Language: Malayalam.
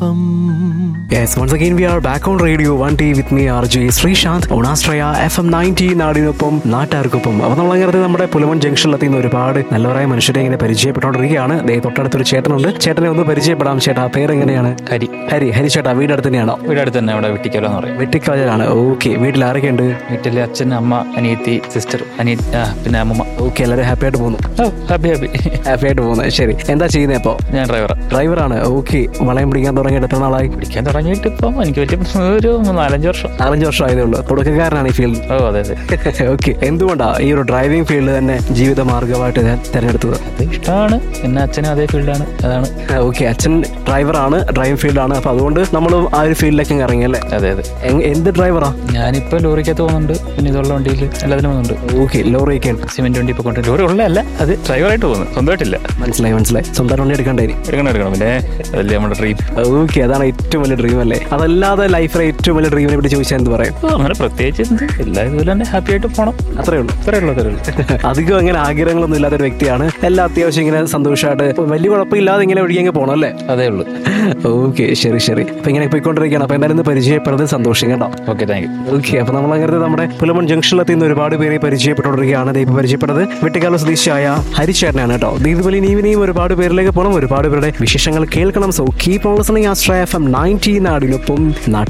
FM Yes, once again we are back on radio 1T with me RJ Sreesanth ഓണാസ്ട്രയ എഫ് എം നയൻറ്റി നാടിനൊപ്പം നാട്ടുകാർക്കൊപ്പം അപ്പോൾ നമ്മൾ അങ്ങനെ നമ്മുടെ പുലമൺ ജംഗ്ഷനിലെത്തി നിന്ന് ഒരുപാട് നല്ലവരായ മനുഷ്യരെ ഇങ്ങനെ പരിചയപ്പെട്ടുകൊണ്ടിരിക്കുകയാണ് ദേ തൊട്ടടുത്തൊരു ചേട്ടനുണ്ട് ചേട്ടനെ ഒന്ന് പരിചയപ്പെടാം ചേട്ടാ പേരെങ്ങനെയാണ് ഹരി ഹരി ഹരി ചേട്ടാ വീടടുത്ത് തന്നെയാണോ വീട് അടുത്ത് തന്നെ അവിടെ വെട്ടിക്കലോ എന്ന് പറയും വെട്ടിക്കളലാണ് ഓക്കെ വീട്ടിൽ ആരൊക്കെ ഉണ്ട് വീട്ടിലെ അച്ഛൻ അമ്മ അനിയത്തി സിസ്റ്റർ അനിയ ആ, പിന്നെ അമ്മമ്മ ഓക്കെ എല്ലാവരും ഹാപ്പി ആയിട്ട് പോകുന്നു ഓ ഹാപ്പി ഹാപ്പി ഹാപ്പി ആയിട്ട് പോകുന്നത് ശരി എന്താ ചെയ്യുന്നത് ഇപ്പോൾ ഞാൻ ഡ്രൈവറാ ഡ്രൈവറാണ് ഓക്കെ വളയം പിടിക്കാൻ തുടങ്ങിയിട്ട് എത്ര നാളായി പിടിക്കാൻ തുടങ്ങിയിട്ട് ഇപ്പം എനിക്ക് പറ്റിയ ഒരു നാലഞ്ച് വർഷം നാലഞ്ച് വർഷം ആയതേ ഉള്ളൂ തുടക്കക്കാരനാണ് ഈ ഫീൽഡ് ഓ അതെ അതെ ഓക്കെ എന്തുകൊണ്ടാ ഈ ഒരു ഡ്രൈവിംഗ് ഫീൽഡ് തന്നെ ജീവിത മാർഗമായിട്ട് ഞാൻ തിരഞ്ഞെടുത്തത് അത് ഇഷ്ടമാണ് പിന്നെ അച്ഛനും അതേ ഫീൽഡാണ് അതാണ് ഓക്കെ അച്ഛൻ ഡ്രൈവറാണ് ഡ്രൈവിംഗ് ഫീൽഡാണ് അപ്പൊ അതുകൊണ്ട് നമ്മൾ ആ ഒരു ഫീൽഡിലേക്ക് അങ്ങ് ഇറങ്ങി അല്ലേ അതെ അതെ എങ്- എന്ത് ഡ്രൈവറാ ഞാനിപ്പോൾ ലോറിക്കകത്ത് പോകുന്നുണ്ട് പിന്നെ ഇതുള്ള വണ്ടിയിൽ എല്ലാത്തിനും പോകുന്നുണ്ട് ഓക്കെ ലോറിയൊക്കെയാണ് സിമെന്റ് വണ്ടി ഇപ്പോൾ കൊണ്ട് ലോറി ഉള്ളതല്ല അത് ഡ്രൈവറായിട്ട് പോകുന്നു സ്വന്തമായിട്ടില്ല മനസ്സിലായി മനസ്സിലായി സ്വന്തം വണ്ടി എടുക്കണ്ടേ എടുക്കണം എടുക്കണം പിന്നെ അതല്ലേ നമ്മുടെ ഡ്രീം ഓക്കെ അതാണ് ഏറ്റവും വലിയ ഡ്രീം അല്ലേ അതല്ലാതെ ലൈഫിലെ ഏറ്റവും വലിയ ഡ്രീമിനെ പറ്റി ചോദിച്ചാൽ എന്ത് പറയും ഓ അങ്ങനെ പ്രത്യേകിച്ച് എന്ത് എല്ലാ ഇതുപോലെ തന്നെ ഹാപ്പി ആയിട്ട് പോകണം അത്രേ ഉള്ളൂ അത്രേ ഉള്ളൂ അത്രേ ഉള്ളൂ അധികം അങ്ങനെ ആഗ്രഹങ്ങളൊന്നും ഇല്ലാത്ത ഒരു വ്യക്തിയാണ് എല്ലാ അത്യാവശ്യം ഇങ്ങനെ സന്തോഷമായിട്ട് വലിയ കുഴപ്പമില്ലാതെ ഇങ്ങനെ ഒഴുകിയങ്ങ് പോകണം അല്ലേ അതേ ഉള്ളൂ ഓക്കെ ശരി ശരി അപ്പൊ ഇങ്ങനെ പോയിക്കൊണ്ടിരിക്കുകയാണ് അപ്പൊ എന്തായാലും ഇന്ന് പരിചയപ്പെടുന്നത് സന്തോഷം കേട്ടോ ഓക്കെ താങ്ക് യു ഓക്കെ അപ്പൊ നമ്മൾ അങ്ങനെ നമ്മുടെ പുലമൺ ജംഗ്ഷനിലെത്തി നിന്ന് ഒരുപാട് പേരെ പരിചയപ്പെട്ടുകൊണ്ടിരിക്കുകയാണ് ദേ ഇപ്പൊ പരിചയപ്പെട്ടത് വെട്ടിക്കാല സ്വദേശിയായ ഹരിച്ചേട്ടനാണ് കേട്ടോ ദേ ഇതുപോലെ ഇനി ഇനിയും ഒരുപാട് പേരിലേക്ക് പോകണം ഒരുപാട് പേരുടെ വിശേഷങ്ങൾ കേൾക്കണം so keep on listening Astra F M ninety നാടിനൊപ്പം നാട്ടിൽ